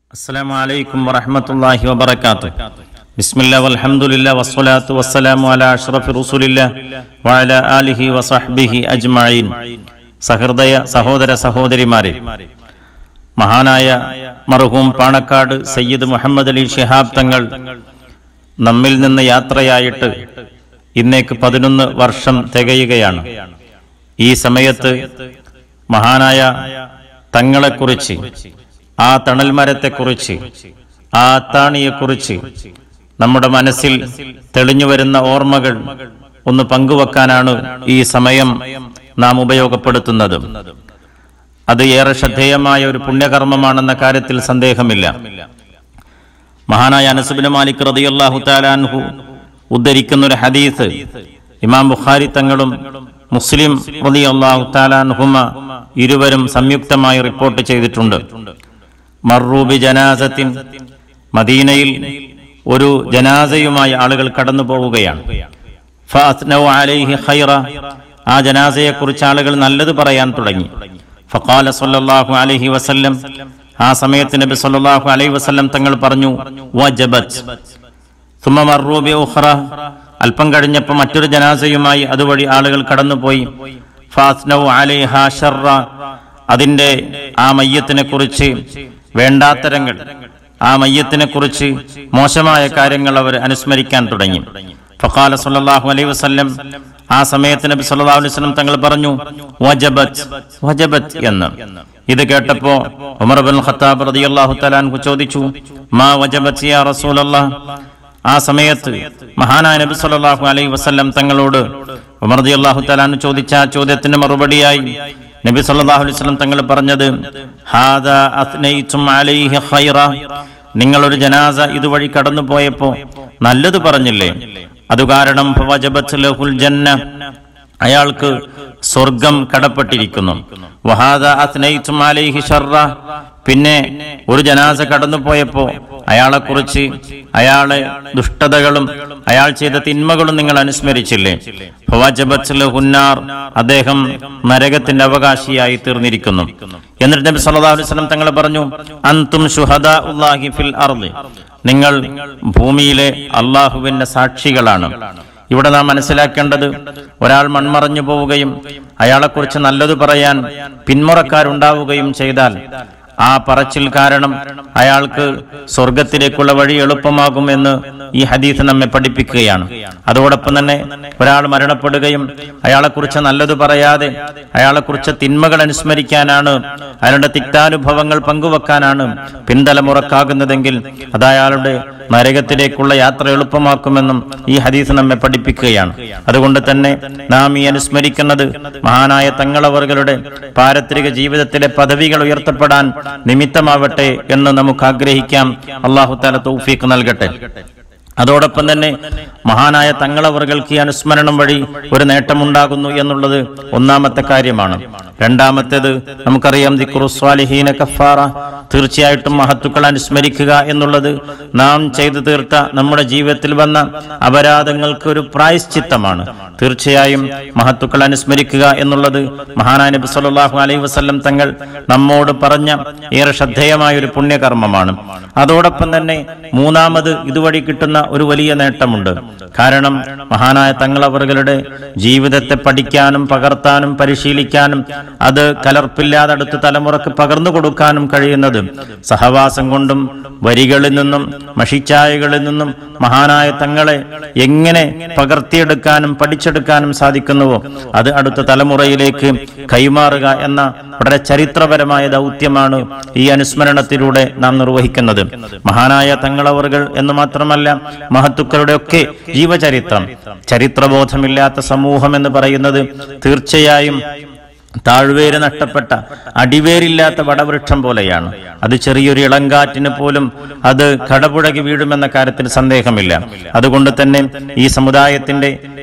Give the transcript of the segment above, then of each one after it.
السلام عليكم ورحمة الله وبركاته بسم الله والحمد لله والصلاة والسلام على أشرف رسول الله وعلى آله وصحبه أجمعين സഹൃദയ സഹോദര സഹോദരിമാരെ മഹാനായ മർഹൂം പാണക്കാട് സയ്യിദ് മുഹമ്മദ് അലി ഷിഹാബ് തങ്ങൾ നമ്മിൽ നിന്ന് യാത്രയായിട്ട് ഇന്നേക്ക് പതിനൊന്ന് വർഷം തികയുകയാണ് ഈ സമയത്ത് മഹാനായ തങ്ങളെക്കുറിച്ച് ആ തണൽമരത്തെക്കുറിച്ച് ആ അത്താണിയെക്കുറിച്ച് നമ്മുടെ മനസ്സിൽ തെളിഞ്ഞു വരുന്ന ഓർമ്മകൾ ഒന്ന് പങ്കുവെക്കാനാണ് ഈ സമയം നാം ഉപയോഗപ്പെടുത്തുന്നത് അത് ഏറെ ശ്രദ്ധേയമായ ഒരു പുണ്യകർമ്മമാണെന്ന കാര്യത്തിൽ സന്ദേഹമില്ല മഹാനായ അനസുബിന് മാലിക് റതിയല്ലാഹു താലാൻഹു ഉദ്ധരിക്കുന്ന ഒരു ഹദീസ് ഇമാം ബുഖാരി തങ്ങളും മുസ്ലിം റതിയല്ലാഹു താലാൻഹുമ ഇരുവരും സംയുക്തമായി റിപ്പോർട്ട് ചെയ്തിട്ടുണ്ട് മർറൂബി ജനാസത്തിൻ മദീനയിൽ ഒരു ജനാസയുമായി ആളുകൾ കടന്നു പോവുകയാണ് ഫഅത്നൗ അലൈഹി ഖൈറ ആ ജനാസയെക്കുറിച്ച് ആളുകൾ നല്ലത് പറയാൻ തുടങ്ങി ഫഖാല സല്ലല്ലാഹു അലൈഹി വസല്ലം ആ സമയത്ത് നബി സല്ലല്ലാഹു അലൈഹി വസല്ലം തങ്ങൾ പറഞ്ഞു വജബത് സുമ മർറൂ ബി ഉഖറ അല്പം കഴിഞ്ഞപ്പോൾ മറ്റൊരു ജനാസയുമായി അതുവഴി ആളുകൾ കടന്നുപോയി ഫാസ്നൗ അലൈഹ ഷർറ അതിന്റെ ആ മയ്യത്തിനെ കുറിച്ച് വേണ്ടാത്തരങ്ങൾ ആ മയ്യത്തിനെ കുറിച്ച് മോശമായ കാര്യങ്ങൾ അവർ അനുസ്മരിക്കാൻ തുടങ്ങി ഫഖാല സല്ലല്ലാഹു അലൈഹി വസല്ലം ആ സമയത്ത് നബി സല്ലല്ലാഹു അലൈഹി വസല്ലം തങ്ങൾ പറഞ്ഞു വജബത് വജബത് എന്ന് ഇത് കേട്ടപ്പോ ഉമർ ബിൻ ഖത്താബ് റളിയല്ലാഹു തആല അൻഹു ചോദിച്ചു മാ വജബത് യാ റസൂലല്ലാഹ് ആ സമയത്ത് മഹാനായ നബി സല്ലല്ലാഹു അലൈഹി വസല്ലം തങ്ങളോട് ഉമർ റളിയല്ലാഹു തആല അൻഹു ചോദിച്ച ആ ചോദ്യത്തിന് മറുപടിയായി നബി സല്ലല്ലാഹു അലൈഹി വസല്ലം തങ്ങൾ പറഞ്ഞത് ഹാദാ അത്നൈതും അലൈഹി ഖൈറ നിങ്ങൾ ഒരു ജനാസ ഇതുവഴി കടന്നു പോയപ്പോ നല്ലത് പറഞ്ഞില്ലേ അത് കാരണം ഫവജബത് ലഹുൽ ജന്ന അയാൾക്ക് സ്വർഗം കടപ്പെട്ടിരിക്കുന്നു വഹാദ അത്നൈതും അലൈഹി ഷർറ പിന്നെ ഒരു ജനാസ കടന്നു പോയപ്പോ അയാളെക്കുറിച്ച് അയാളെ ദുഷ്ടതകളും അയാൾ ചെയ്ത തിന്മകളും നിങ്ങൾ അനുസ്മരിച്ചില്ലേ ഫവജബത് ലഹുന്നാർ അദ്ദേഹം നരകത്തിന്റെ അവകാശിയായി തീർന്നിരിക്കുന്നു എന്നിട്ട് നബി സല്ലല്ലാഹു അലൈഹി വസല്ലം തങ്ങൾ പറഞ്ഞു അൻതും ശുഹദാഉല്ലാഹി ഫിൽ അർളി നിങ്ങൾ ഭൂമിയിലെ അള്ളാഹുവിന്റെ സാക്ഷികളാണ് ഇവിടെ നാം മനസ്സിലാക്കേണ്ടത് ഒരാൾ മൺമറഞ്ഞു പോവുകയും അയാളെക്കുറിച്ച് നല്ലത് പറയാൻ പിന്മുറക്കാരുണ്ടാവുകയും ചെയ്താൽ ആ പറച്ചിൽ കാരണം അയാൾക്ക് സ്വർഗത്തിലേക്കുള്ള വഴി എളുപ്പമാകുമെന്ന് ഈ ഹദീസ് നമ്മെ പഠിപ്പിക്കുകയാണ് അതോടൊപ്പം തന്നെ ഒരാൾ മരണപ്പെടുകയും അയാളെക്കുറിച്ച് നല്ലത് പറയാതെ അയാളെക്കുറിച്ച് തിന്മകൾ അനുസ്മരിക്കാനാണ് അയാളുടെ തിക്താനുഭവങ്ങൾ പങ്കുവെക്കാനാണ് പിന്തലമുറക്കാകുന്നതെങ്കിൽ അത് അയാളുടെ നരകത്തിലേക്കുള്ള യാത്ര എളുപ്പമാക്കുമെന്നും ഈ ഹദീസ് നമ്മെ പഠിപ്പിക്കുകയാണ് അതുകൊണ്ട് തന്നെ നാം ഈ അനുസ്മരിക്കുന്നത് മഹാനായ തങ്ങളവറുകളുടെ പാരത്രിക ജീവിതത്തിലെ പദവികൾ ഉയർത്തപ്പെടാൻ നിമിത്തമാവട്ടെ എന്ന് നമുക്ക് ആഗ്രഹിക്കാം അള്ളാഹു താല തൗഫീഖ് നൽകട്ടെ അതോടൊപ്പം തന്നെ മഹാനായ തങ്ങളവറുകൾക്ക് ഈ അനുസ്മരണം വഴി ഒരു നേട്ടമുണ്ടാകുന്നു എന്നുള്ളത് ഒന്നാമത്തെ കാര്യമാണ് രണ്ടാമത്തേത് നമുക്കറിയാം ദിക്റുസ്വാലിഹീന കഫാറ തീർച്ചയായിട്ടും മഹത്തുക്കൾ അനുസ്മരിക്കുക എന്നുള്ളത് നാം ചെയ്തു തീർത്ത നമ്മുടെ ജീവിതത്തിൽ വന്ന അപരാധങ്ങൾക്ക് ഒരു പ്രായശ്ചിത്തമാണ് തീർച്ചയായും മഹത്തുക്കൾ അനുസ്മരിക്കുക എന്നുള്ളത് മഹാനായ നബി സല്ലല്ലാഹു അലൈഹി വസല്ലം തങ്ങൾ നമ്മോട് പറഞ്ഞ ഏറെ ശ്രദ്ധേയമായ ഒരു പുണ്യകർമ്മമാണ് അതോടൊപ്പം തന്നെ മൂന്നാമത് ഇതുവഴി കിട്ടുന്ന ഒരു വലിയ നേട്ടമുണ്ട് കാരണം മഹാനായ തങ്ങളവറുകളുടെ ജീവിതത്തെ പഠിക്കാനും പകർത്താനും പരിശീലിക്കാനും അത് കലർപ്പില്ലാതെ അടുത്ത തലമുറക്ക് പകർന്നു കൊടുക്കാനും കഴിയുന്നത് സഹവാസം കൊണ്ടും വരികളിൽ നിന്നും മഷിച്ചായകളിൽ നിന്നും മഹാനായ തങ്ങളെ എങ്ങനെ പകർത്തിയെടുക്കാനും പഠിച്ചെടുക്കാനും സാധിക്കുന്നുവോ അത് അടുത്ത തലമുറയിലേക്ക് കൈമാറുക എന്ന വളരെ ചരിത്രപരമായ ദൗത്യമാണ് ഈ അനുസ്മരണത്തിലൂടെ നാം നിർവഹിക്കുന്നത് മഹാനായ തങ്ങളവറുകൾ എന്ന് മാത്രമല്ല മഹത്തുക്കളുടെ ഒക്കെ ജീവചരിത്രം ചരിത്രബോധമില്ലാത്ത സമൂഹം എന്ന് പറയുന്നത് തീർച്ചയായും താഴ്വേര് നഷ്ടപ്പെട്ട അടിവേരില്ലാത്ത വടവൃക്ഷം പോലെയാണ് അത് ചെറിയൊരു ഇളങ്കാറ്റിന് പോലും അത് കടപുഴകി വീഴുമെന്ന കാര്യത്തിൽ സന്ദേഹമില്ല അതുകൊണ്ട് തന്നെ ഈ സമുദായത്തിന്റെ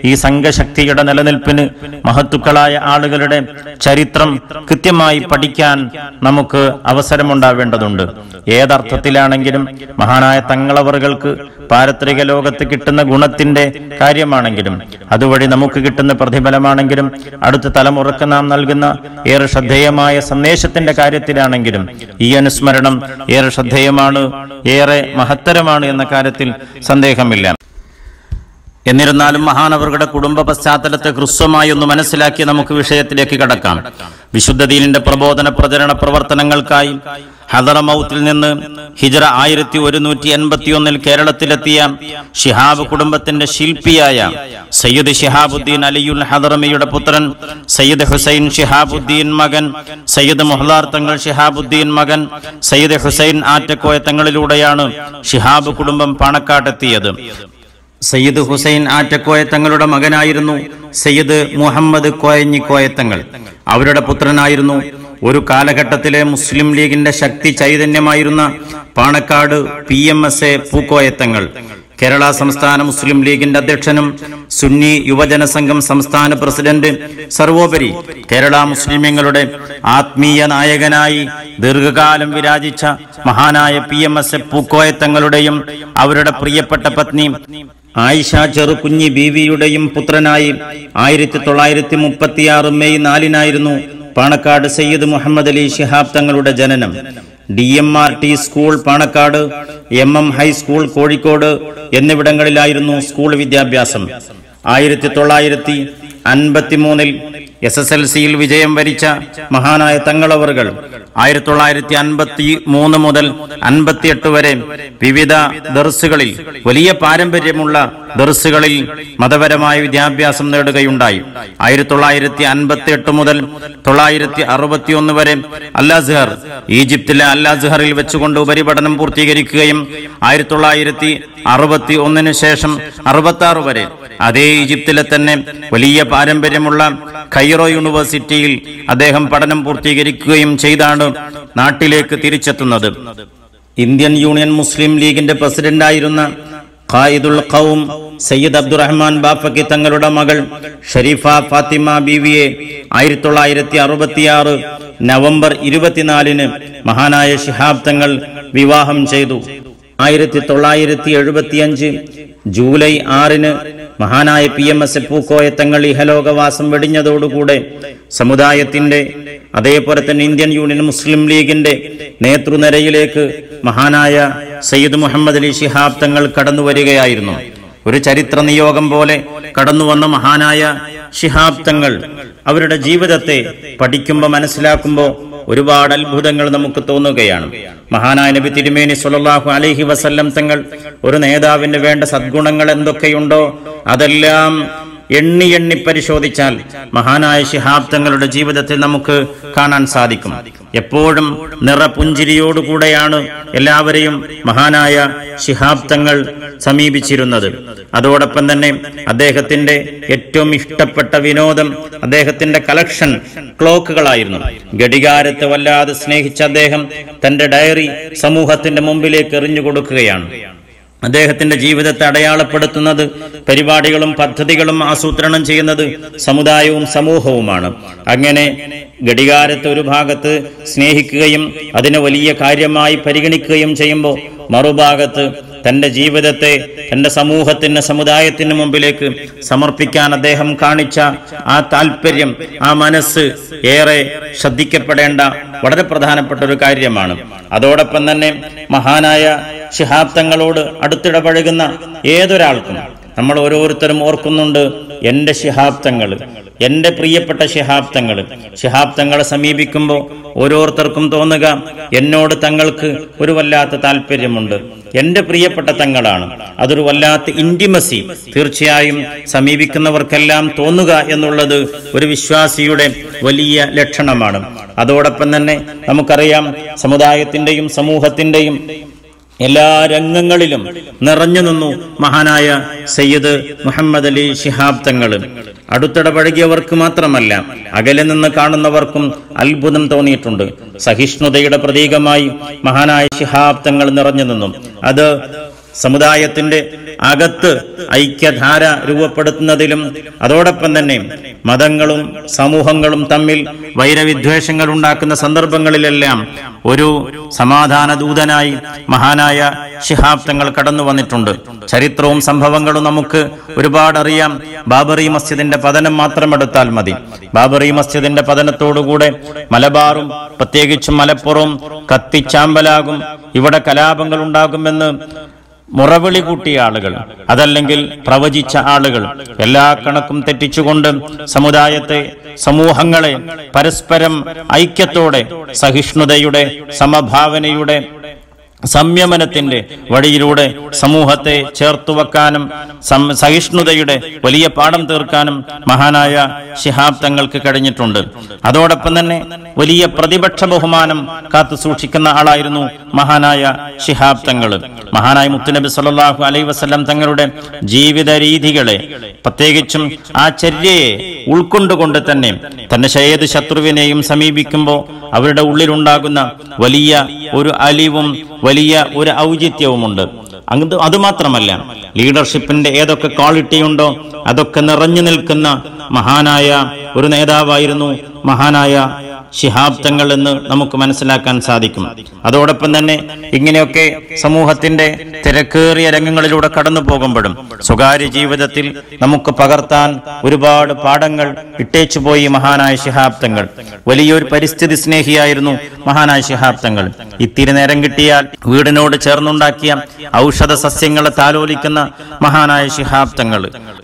ഈ സംഘശക്തിയുടെ നിലനിൽപ്പിന് മഹത്തുക്കളായ ആളുകളുടെ ചരിത്രം കൃത്യമായി പഠിക്കാൻ നമുക്ക് അവസരമുണ്ടാവേണ്ടതുണ്ട് ഏതർത്ഥത്തിലാണെങ്കിലും മഹാനായ തങ്ങളവറുകൾക്ക് പാരത്രിക ലോകത്ത് കിട്ടുന്ന ഗുണത്തിന്റെ കാര്യമാണെങ്കിലും അതുവഴി നമുക്ക് കിട്ടുന്ന പ്രതിഫലമാണെങ്കിലും അടുത്ത തലമുറക്ക് നാം നൽകുന്ന ഏറെ ശ്രദ്ധേയമായ സന്ദേശത്തിന്റെ കാര്യത്തിലാണെങ്കിലും ഈ അനുസ്മരണം ഏറെ ശ്രദ്ധേയമാണ് ഏറെ മഹത്തരമാണ് എന്ന കാര്യത്തിൽ സന്ദേഹമില്ല എന്നിരുന്നാലും മഹാനവറുടെ കുടുംബ പശ്ചാത്തലത്തെ ഹ്രസ്വമായി ഒന്ന് മനസ്സിലാക്കി നമുക്ക് വിഷയത്തിലേക്ക് കടക്കാം വിശുദ്ധ ദീനിന്റെ പ്രബോധന പ്രചരണ പ്രവർത്തനങ്ങൾക്കായി ഹദറമൌത്തിൽ നിന്ന് ഹിജറ ആയിരത്തി ഒരുന്നൂറ്റി എൺപത്തിയൊന്നിൽ കേരളത്തിലെത്തിയ ഷിഹാബ് കുടുംബത്തിന്റെ ശില്പിയായ സയ്യിദ് ഷിഹാബുദ്ദീൻ അലിയുൽ ഹദറമിയുടെ പുത്രൻ സയ്യിദ് ഹുസൈൻ ഷിഹാബുദ്ദീൻ മകൻ സയ്യിദ് മുഹ്ലാർ തങ്ങൾ ഷിഹാബുദ്ദീൻ മകൻ സയ്യിദ് ഹുസൈൻ ആറ്റക്കോയ തങ്ങളിലൂടെയാണ് ഷിഹാബ് കുടുംബം പാണക്കാട്ടെത്തിയത് സയ്യിദ് ഹുസൈൻ ആറ്റക്കോയ തങ്ങളുടെ മകനായിരുന്നു സയ്യിദ് മുഹമ്മദ് കോയഞ്ഞി കോയത്തങ്ങൾ അവരുടെ പുത്രനായിരുന്നു ഒരു കാലഘട്ടത്തിലെ മുസ്ലിം ലീഗിന്റെ ശക്തി ചൈതന്യമായിരുന്ന Panakkad P M S A Pookoya Thangal Kerala സംസ്ഥാന മുസ്ലിം ലീഗിന്റെ അധ്യക്ഷനും സുന്നി യുവജന സംഘം സംസ്ഥാന പ്രസിഡന്റ് സർവോപരി കേരള മുസ്ലിമീങ്ങളുടെ ആത്മീയ നായകനായി ദീർഘകാലം വിരാജിച്ച മഹാനായ പി എം എസ് എ പൂക്കോയത്തങ്ങളുടെയും അവരുടെ പ്രിയപ്പെട്ട പത്നി ആയിഷ ചെറുകുഞ്ഞി ബീവിയുടെയും പുത്രനായി ആയിരത്തി തൊള്ളായിരത്തി മുപ്പത്തിയാറ് മെയ് നാലിനായിരുന്നു പാണക്കാട് സയ്യിദ് മുഹമ്മദ് അലി ശിഹാബ് തങ്ങളുടെ ജനനം D M R T school Panakkad M M high school Kozhikode എന്നിവിടങ്ങളിലായിരുന്നു സ്കൂൾ വിദ്യാഭ്യാസം ആയിരത്തി തൊള്ളായിരത്തി അൻപത്തിമൂന്നിൽ എസ് എസ് എൽ സിയിൽ വിജയം വരിച്ച മഹാനായ തങ്ങളവറുകൾ ആയിരത്തി തൊള്ളായിരത്തി അൻപത്തി മൂന്ന് മുതൽ അൻപത്തിയെട്ട് വരെ വിവിധ ദർസുകളിൽ വലിയ പാരമ്പര്യമുള്ള ദർസുകളിൽ മതപരമായ വിദ്യാഭ്യാസം നേടുകയുണ്ടായി ആയിരത്തി തൊള്ളായിരത്തി അൻപത്തി എട്ട് മുതൽ തൊള്ളായിരത്തി അറുപത്തിയൊന്ന് വരെ അൽ അസ്ഹർ ഈജിപ്തിലെ അൽ അസ്ഹറിൽ വെച്ചുകൊണ്ട് ഉപരിപഠനം പൂർത്തീകരിക്കുകയും ആയിരത്തി തൊള്ളായിരത്തി അറുപത്തി ഒന്നിന് ശേഷം അറുപത്തി ആറ് വരെ അതേ ഈജിപ്തിലെ തന്നെ വലിയ പാരമ്പര്യമുള്ള കൈറോ യൂണിവേഴ്സിറ്റിയിൽ അദ്ദേഹം പഠനം പൂർത്തീകരിക്കുകയും ചെയ്താണ് നാട്ടിലേക്ക് തിരിച്ചെത്തുന്നത് ഇന്ത്യൻ യൂണിയൻ മുസ്ലിം ലീഗിന്റെ പ്രസിഡന്റായിരുന്ന ഖായിദുൽ ഖൗം സയ്യിദ് അബ്ദുറഹ്മാൻ ബാഫക്കി തങ്ങളുടെ മകൾ ഷരീഫ ഫാത്തിമ ബീവിയെ ആയിരത്തി തൊള്ളായിരത്തി അറുപത്തിയാറ് നവംബർ ഇരുപത്തിനാലിന് മഹാനായ ശിഹാബ് തങ്ങൾ വിവാഹം ചെയ്തു ആയിരത്തി തൊള്ളായിരത്തി എഴുപത്തിയഞ്ച് ജൂലൈ ആറിന് മഹാനായ പി എം എസ് പൂക്കോയ തങ്ങൾ ഇഹലോകവാസം വെടിഞ്ഞതോടുകൂടെ സമുദായത്തിന്റെ അതേപോലെ തന്നെ ഇന്ത്യൻ യൂണിയൻ മുസ്ലിം ലീഗിന്റെ നേതൃനിരയിലേക്ക് മഹാനായ സയ്യിദ് മുഹമ്മദ് അലി ശിഹാബ് തങ്ങൾ കടന്നു വരികയായിരുന്നു ഒരു ചരിത്ര നിയോഗം പോലെ കടന്നു വന്ന മഹാനായ ശിഹാബ് തങ്ങൾ അവരുടെ ജീവിതത്തെ പഠിക്കുമ്പോൾ മനസ്സിലാക്കുമ്പോൾ ഒരുപാട് അത്ഭുതങ്ങൾ നമുക്ക് തോന്നുകയാണ് മഹാനായ നബി തിരുമേനി സുല്ലല്ലാഹു അലൈഹി വസല്ലം തങ്ങൾ ഒരു നേതാവിന് വേണ്ട സദ്ഗുണങ്ങൾ എന്തൊക്കെയുണ്ടോ അതെല്ലാം എണ്ണി എണ്ണി പരിശോധിച്ചാൽ മഹാനായ ശിഹാബ് തങ്ങളുടെ ജീവിതത്തിൽ നമുക്ക് കാണാൻ സാധിക്കും എപ്പോഴും നിറപുഞ്ചിരിയോടുകൂടെയാണ് എല്ലാവരെയും മഹാനായ ശിഹാബ് തങ്ങൾ സമീപിച്ചിരുന്നത് അതോടൊപ്പം തന്നെ അദ്ദേഹത്തിന്റെ ഏറ്റവും ഇഷ്ടപ്പെട്ട വിനോദം അദ്ദേഹത്തിന്റെ കളക്ഷൻ ക്ലോക്കുകളായിരുന്നു ഘടികാരത്തെ വല്ലാതെ സ്നേഹിച്ച അദ്ദേഹം തന്റെ ഡയറി സമൂഹത്തിന്റെ മുമ്പിലേക്ക് എറിഞ്ഞു കൊടുക്കുകയാണ് അദ്ദേഹത്തിന്റെ ജീവിതത്തെ അടയാളപ്പെടുത്തുന്നത് പരിപാടികളും പദ്ധതികളും ആസൂത്രണം ചെയ്യുന്നത് സമുദായവും സമൂഹവുമാണ് അങ്ങനെ ഘടികാരത്തെ ഒരു ഭാഗത്ത് സ്നേഹിക്കുകയും അതിനെ വലിയ കാര്യമായി പരിഗണിക്കുകയും ചെയ്യുമ്പോൾ മറുഭാഗത്ത് തന്റെ ജീവിതത്തെ തന്റെ സമൂഹത്തിന് സമുദായത്തിന് മുമ്പിലേക്ക് സമർപ്പിക്കാൻ അദ്ദേഹം കാണിച്ച ആ താല്പര്യം ആ മനസ്സ് ഏറെ ശ്രദ്ധിക്കപ്പെടേണ്ട വളരെ പ്രധാനപ്പെട്ട ഒരു കാര്യമാണ് അതോടൊപ്പം തന്നെ മഹാനായ ശിഹാബ് തങ്ങളോട് അടുത്തിടപഴകുന്ന ഏതൊരാൾക്കും നമ്മൾ ഓരോരുത്തരും ഓർക്കുന്നുണ്ട് എന്റെ ശിഹാബ് തങ്ങൾ എന്റെ പ്രിയപ്പെട്ട ശിഹാബ് തങ്ങൾ ശിഹാബ് തങ്ങളെ സമീപിക്കുമ്പോൾ ഓരോരുത്തർക്കും തോന്നുക എന്നോട് തങ്ങൾക്ക് ഒരു വല്ലാത്ത താല്പര്യമുണ്ട് എന്റെ പ്രിയപ്പെട്ട തങ്ങളാണ് അതൊരു വല്ലാത്ത ഇന്റിമസി തീർച്ചയായും സമീപിക്കുന്നവർക്കെല്ലാം തോന്നുക എന്നുള്ളത് ഒരു വിശ്വാസിയുടെ വലിയ ലക്ഷണമാണ് അതോടൊപ്പം തന്നെ നമുക്കറിയാം സമുദായത്തിന്റെയും സമൂഹത്തിന്റെയും എല്ലാ രംഗങ്ങളിലും നിറഞ്ഞു നിന്നു മഹാനായ സയ്യിദ് മുഹമ്മദ് അലി ശിഹാബ് തങ്ങൾ അടുത്തിടപഴകിയവർക്ക് മാത്രമല്ല അകലെ നിന്ന് കാണുന്നവർക്കും അത്ഭുതം തോന്നിയിട്ടുണ്ട് സഹിഷ്ണുതയുടെ പ്രതീകമായി മഹാനായ ശിഹാബ് തങ്ങൾ നിറഞ്ഞു നിന്നു അത് സമുദായത്തിന്റെ അകത്ത് ഐക്യധാര രൂപപ്പെടുത്തുന്നതിലും അതോടൊപ്പം തന്നെ മതങ്ങളും സമൂഹങ്ങളും തമ്മിൽ വൈരവിദ്വേഷങ്ങൾ ഉണ്ടാക്കുന്ന സന്ദർഭങ്ങളിലെല്ലാം ഒരു സമാധാന ദൂതനായി മഹാനായ ശിഹാബ് തങ്ങൾ കടന്നു വന്നിട്ടുണ്ട് ചരിത്രവും സംഭവങ്ങളും നമുക്ക് ഒരുപാട് അറിയാം ബാബറി മസ്ജിദിന്റെ പതനം മാത്രം എടുത്താൽ മതി ബാബറി മസ്ജിദിന്റെ പതനത്തോടുകൂടെ മലബാറും പ്രത്യേകിച്ചും മലപ്പുറവും കത്തിച്ചാമ്പലാകും ഇവിടെ കലാപങ്ങൾ ഉണ്ടാകുമെന്ന് മുറവിളി കൂട്ടിയ ആളുകൾ അതല്ലെങ്കിൽ പ്രവചിച്ച ആളുകൾ എല്ലാ കണക്കും തെറ്റിച്ചുകൊണ്ട് സമുദായത്തെ സമൂഹങ്ങളെ പരസ്പരം ഐക്യത്തോടെ സഹിഷ്ണുതയുടെ സമഭാവനയുടെ സംയമനത്തിന്റെ വഴിയിലൂടെ സമൂഹത്തെ ചേർത്തു വെക്കാനും സം- സഹിഷ്ണുതയുടെ വലിയ പാഠം തീർക്കാനും മഹാനായ ശിഹാബ് തങ്ങൾക്ക് കഴിഞ്ഞിട്ടുണ്ട് അതോടൊപ്പം തന്നെ വലിയ പ്രതിപക്ഷ ബഹുമാനം കാത്തു സൂക്ഷിക്കുന്ന ആളായിരുന്നു മഹാനായ ശിഹാബ് തങ്ങൾ മഹാനായ മുത്തുനബി സല്ലല്ലാഹു അലൈഹി വസല്ലം തങ്ങളുടെ ജീവിത രീതികളെ പ്രത്യേകിച്ചും ആ ചര്യയെ ഉൾക്കൊണ്ടുകൊണ്ട് തന്നെ തന്റെ ഏത് ശത്രുവിനെയും സമീപിക്കുമ്പോൾ അവരുടെ ഉള്ളിലുണ്ടാകുന്ന വലിയ ഒരു അലിവും വലിയ ഒരു ഔചിത്യവുമുണ്ട് അത് അതുമാത്രമല്ല ലീഡർഷിപ്പിന്റെ ഏതൊക്കെ ക്വാളിറ്റി ഉണ്ടോ അതൊക്കെ നിറഞ്ഞു നിൽക്കുന്ന മഹാനായ ഒരു നേതാവായിരുന്നു മഹാനായ ശിഹാബ് തങ്ങൾ എന്ന് നമുക്ക് മനസ്സിലാക്കാൻ സാധിക്കും അതോടൊപ്പം തന്നെ ഇങ്ങനെയൊക്കെ സമൂഹത്തിന്റെ തിരക്കേറിയ രംഗങ്ങളിലൂടെ കടന്നു പോകുമ്പോഴും സ്വകാര്യ ജീവിതത്തിൽ നമുക്ക് പകർത്താൻ ഒരുപാട് പാഠങ്ങൾ ഇട്ടേച്ചു പോയി മഹാനായ ശിഹാബ് തങ്ങൾ വലിയൊരു പരിസ്ഥിതി സ്നേഹിയായിരുന്നു മഹാനായ ശിഹാബ് തങ്ങൾ ഇത്തിരി നേരം കിട്ടിയാൽ വീടിനോട് ചേർന്നുണ്ടാക്കിയ ഔഷധ സസ്യങ്ങളെ താലോലിക്കുന്ന മഹാനായ ശിഹാബ് തങ്ങൾ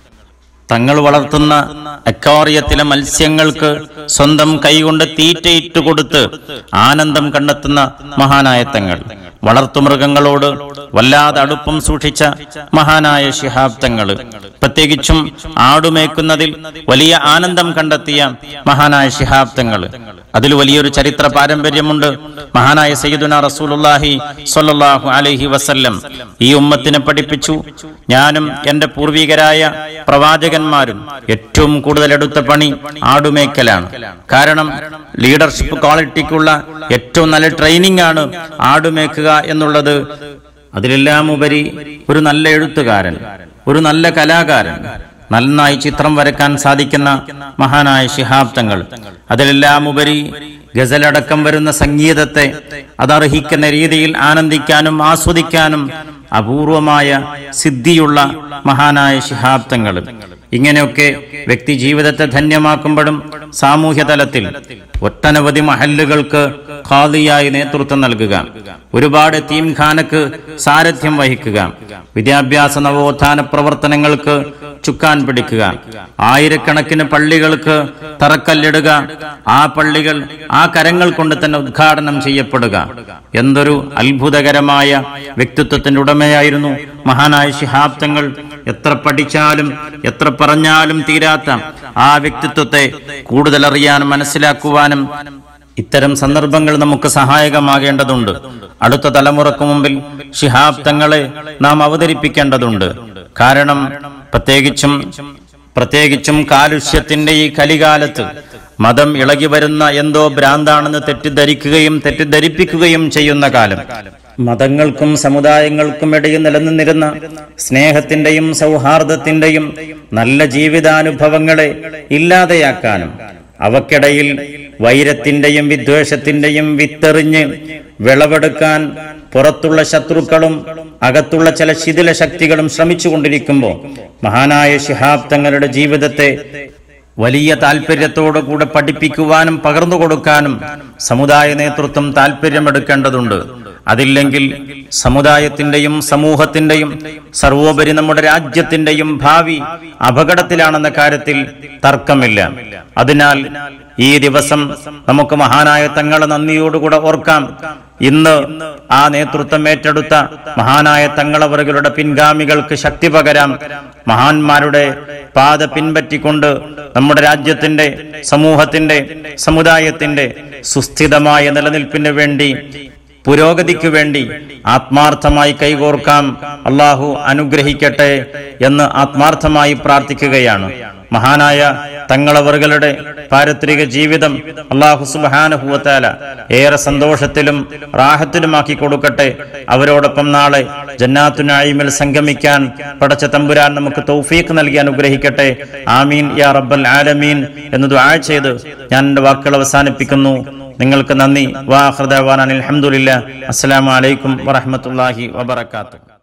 തങ്ങൾ വളർത്തുന്ന അക്വാറിയത്തിലെ മത്സ്യങ്ങൾക്ക് സ്വന്തം കൈകൊണ്ട് തീറ്റയിട്ട് കൊടുത്ത് ആനന്ദം കണ്ടെത്തുന്ന മഹാനായ തങ്ങൾ വളർത്തുമൃഗങ്ങളോട് വല്ലാതെ അടുപ്പം സൂക്ഷിച്ച മഹാനായ ശിഹാബ് തങ്ങൾ പ്രത്യേകിച്ചും ആടുമേക്കുന്നതിൽ വലിയ ആനന്ദം കണ്ടെത്തിയ മഹാനായ ശിഹാബ് തങ്ങൾ അതിൽ വലിയൊരു ചരിത്ര പാരമ്പര്യമുണ്ട് മഹാനായ സയ്യിദുന റസൂലുള്ളാഹി സ്വല്ലല്ലാഹു അലൈഹി വസല്ലം ഈ ഉമ്മത്തിനെ പഠിപ്പിച്ചു ഞാനും എന്റെ പൂർവികരായ പ്രവാചകന്മാരും ഏറ്റവും കൂടുതൽ എടുത്ത പണി ആടുമേക്കലാണ് കാരണം ലീഡർഷിപ്പ് ക്വാളിറ്റിക്കുള്ള ഏറ്റവും നല്ല ട്രെയിനിങ് ആണ് ആടുമേക്കുക എന്നുള്ളത് അതിലെല്ലാം ഉപരി ഒരു നല്ല എഴുത്തുകാരൻ ഒരു നല്ല കലാകാരൻ നന്നായി ചിത്രം വരക്കാൻ സാധിക്കുന്ന മഹാനായ ശിഹാബ് തങ്ങൾ അതിലെല്ലാം ഉപരി ഗസലടക്കം വരുന്ന സംഗീതത്തെ അതർഹിക്കുന്ന രീതിയിൽ ആനന്ദിക്കാനും ആസ്വദിക്കാനും അപൂർവമായ സിദ്ധിയുള്ള മഹാനായ ശിഹാബ് തങ്ങൾ ഇങ്ങനെയൊക്കെ വ്യക്തി ജീവിതത്തെ ധന്യമാക്കുമ്പോഴും സാമൂഹ്യ തലത്തിൽ ഒട്ടനവധി മഹല്ലുകൾക്ക് ഖാദിയായി നേതൃത്വം നൽകുക ഒരുപാട് തീംഖാനക്ക് സാരഥ്യം വഹിക്കുക വിദ്യാഭ്യാസ നവോത്ഥാന പ്രവർത്തനങ്ങൾക്ക് ചുക്കാൻ പിടിക്കുക ആയിരക്കണക്കിന് പള്ളികൾക്ക് തറക്കല്ലിടുക ആ പള്ളികൾ ആ കരങ്ങൾ കൊണ്ട് തന്നെ ഉദ്ഘാടനം ചെയ്യപ്പെടുക എന്തൊരു അത്ഭുതകരമായ വ്യക്തിത്വത്തിന്റെ ഉടമയായിരുന്നു മഹാനായ ശിഹാബ് തങ്ങൾ എത്ര പഠിച്ചാലും എത്ര പറഞ്ഞാലും തീരാത്ത ആ വ്യക്തിത്വത്തെ കൂടുതൽ അറിയാനും മനസ്സിലാക്കുവാനും ഇത്തരം സന്ദർഭങ്ങൾ നമുക്ക് സഹായകമാകേണ്ടതുണ്ട് അടുത്ത തലമുറക്ക് മുമ്പിൽ ഷിഹാബ് തങ്ങളെ നാം അവതരിപ്പിക്കേണ്ടതുണ്ട് കാരണം പ്രത്യേകിച്ചും പ്രത്യേകിച്ചും കാലുഷ്യത്തിന്റെ ഈ കലികാലത്ത് മതം ഇളകി വരുന്ന എന്തോ ഭ്രാന്താണെന്ന് തെറ്റിദ്ധരിക്കുകയും തെറ്റിദ്ധരിപ്പിക്കുകയും ചെയ്യുന്ന കാലം മതങ്ങൾക്കും സമുദായങ്ങൾക്കും ഇടയിൽ നിലനിന്നിരുന്ന സ്നേഹത്തിന്റെയും സൗഹാർദ്ദത്തിന്റെയും നല്ല ജീവിതാനുഭവങ്ങളെ ഇല്ലാതെയാക്കാനും അവക്കിടയിൽ വൈരത്തിന്റെയും വിദ്വേഷത്തിന്റെയും വിത്തെറിഞ്ഞ് വിളവെടുക്കാൻ പുറത്തുള്ള ശത്രുക്കളും അകത്തുള്ള ചില ശിഥില ശക്തികളും ശ്രമിച്ചുകൊണ്ടിരിക്കുമ്പോൾ മഹാനായ ശിഹാബ് തങ്ങളുടെ ജീവിതത്തെ വലിയ താല്പര്യത്തോടു കൂടെ പഠിപ്പിക്കുവാനും പകർന്നു കൊടുക്കാനും സമുദായ നേതൃത്വം താല്പര്യമെടുക്കേണ്ടതുണ്ട് അതില്ലെങ്കിൽ സമുദായത്തിന്റെയും സമൂഹത്തിന്റെയും സർവോപരി നമ്മുടെ രാജ്യത്തിന്റെയും ഭാവി അപകടത്തിലാണെന്ന കാര്യത്തിൽ തർക്കമില്ല അതിനാൽ ഈ ദിവസം നമുക്ക് മഹാനായ തങ്ങളെ നന്ദിയോടുകൂടെ ഓർക്കാം ഇന്ന് ആ നേതൃത്വം ഏറ്റെടുത്ത മഹാനായ തങ്ങളവറുകളുടെ പിൻഗാമികൾക്ക് ശക്തി പകരാം മഹാന്മാരുടെ പാത പിൻപറ്റിക്കൊണ്ട് നമ്മുടെ രാജ്യത്തിന്റെ സമൂഹത്തിന്റെ സമുദായത്തിന്റെ സുസ്ഥിതമായ നിലനിൽപ്പിന് വേണ്ടി പുരോഗതിക്ക് വേണ്ടി ആത്മാർത്ഥമായി കൈകോർക്കാം അള്ളാഹു അനുഗ്രഹിക്കട്ടെ എന്ന് ആത്മാർത്ഥമായി പ്രാർത്ഥിക്കുകയാണ് മഹാനായ തങ്ങളവറുകളുടെ പാരത്രിക ജീവിതം അള്ളാഹു സുബാനുഭൂവത്താല ഏറെ സന്തോഷത്തിലും റാഹത്തിലുമാക്കി കൊടുക്കട്ടെ അവരോടൊപ്പം നാളെ ജന്നാത്തുനായിമിൽ സംഗമിക്കാൻ പടച്ച തമ്പുരാൻ നമുക്ക് തൗഫീഖ് നൽകി അനുഗ്രഹിക്കട്ടെ ആമീൻ യാ റബ്ബൽ ആലമീൻ എന്ന് ദുആ ചെയ്ത് ഞാൻ എൻ്റെ വാക്കുകൾ അവസാനിപ്പിക്കുന്നു നിങ്ങൾക്ക് നന്ദി വാഹൃദാൻ അലഹമുല്ല അസ്സലാമു അലൈക്കും വറഹമത്തല്ലാഹി വബർക്കാത്തു